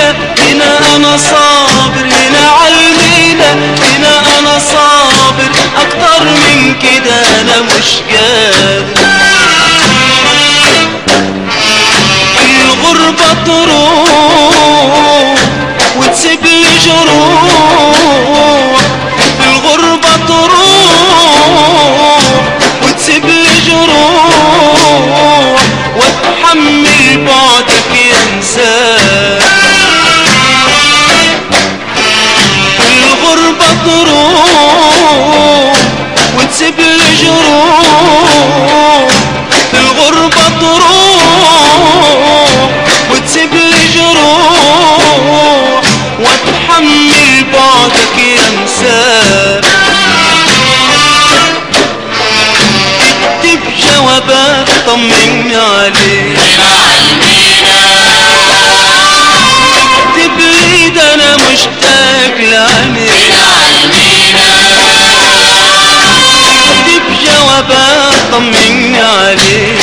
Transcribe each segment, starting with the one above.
عالمينا هنا انا صابر هنا عالمينا هنا انا صابر اكتر من كده انا مش قادر الغربة تروح وتسيب لي جروح الغربة تروح وتسيب لي جروح واتحمل بعدك ينساك الغربة تروح وتسيب لي جروح الغربة تروح وتسيب لي جروح واتحمل بعدك ينساك اكتب جوابات طمني عليك اكتب لي ده انا مشتاق لعينيك اكتب جوابات طمني عليك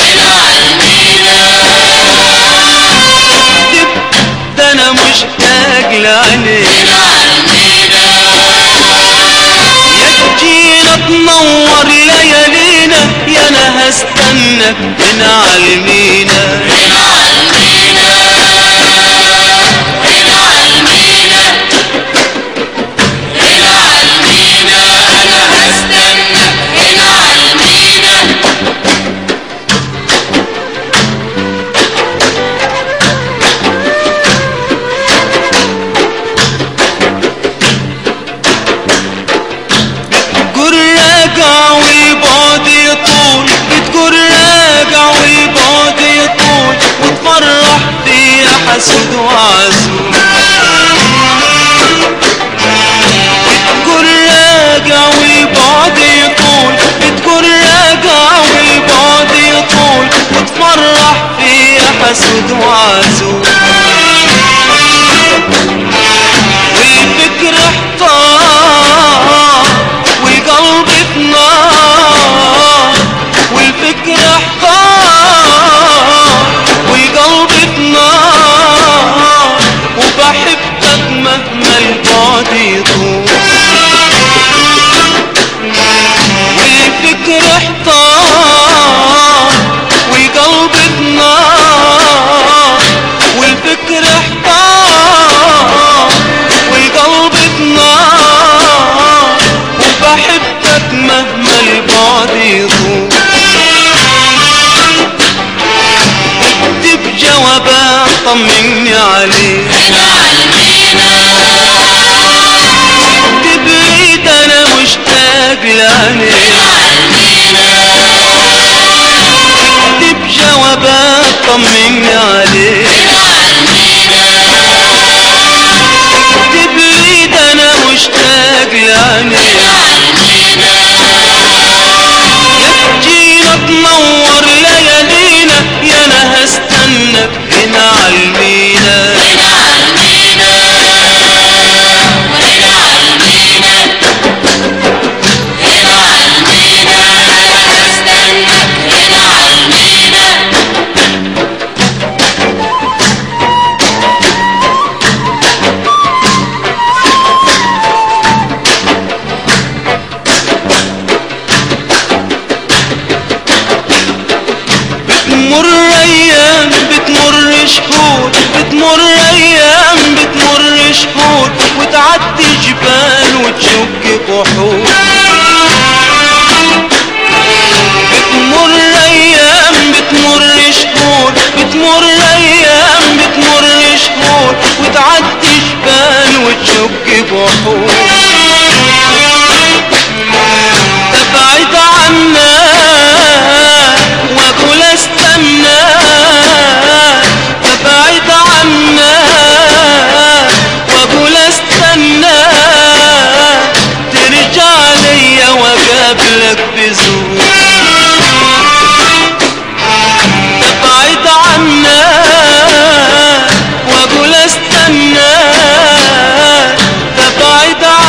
اكتب ده انا مشتاق لعينيك يا تجينا تنور ليالينا يا انا هستناك هنا عالمينا بتقول راجع والبعد يطول بتقول راجع والبعد يطول وتفرح فيا حسود وعزول بتقول راجع والبعد يطول بتقول راجع والبعد يطول وتفرح فيا حسود وعزول والفكر احتار والقلب في نار والفكر احتار والقلب في نار وبحبك مهما البعد يطول والفكر احتار والقلب في نار والفكر احتار والقلب في نار وبحبك مهما البعد يطول اكتب جوابات طمني عليك اكتب لي ده انا مشتاق لعينيك اكتب جوابات طمني عليك اكتب لي ده انا مشتاق لعينيك يا تجينا تنور ليالينا يا انا هستناك هنا عالمينا بتمر ايام بتمر شهور بتمر ايام بتمر شهور وتعدي جبال وتشك بحور بتمر ايام بتمر شهور بتمر ايام بتمر شهور وتعدي جبال وتشك بحور تبعد عنا واقول استنى تبعد عنا واقول استنى ترجع ليا واقابلك بزور تبعد عنا واقول استنى تبعد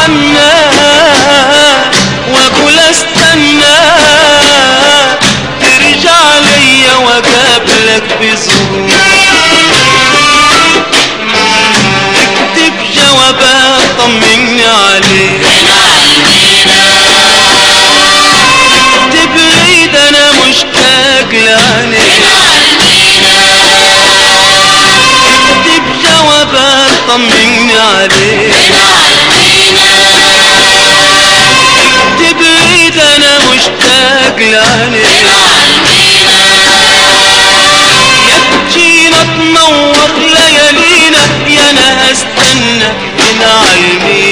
طمني عليك تبعد انا مشتاق لعينيك يا تجينا تنور ليالينا يا انا هستنى هنا عالمينا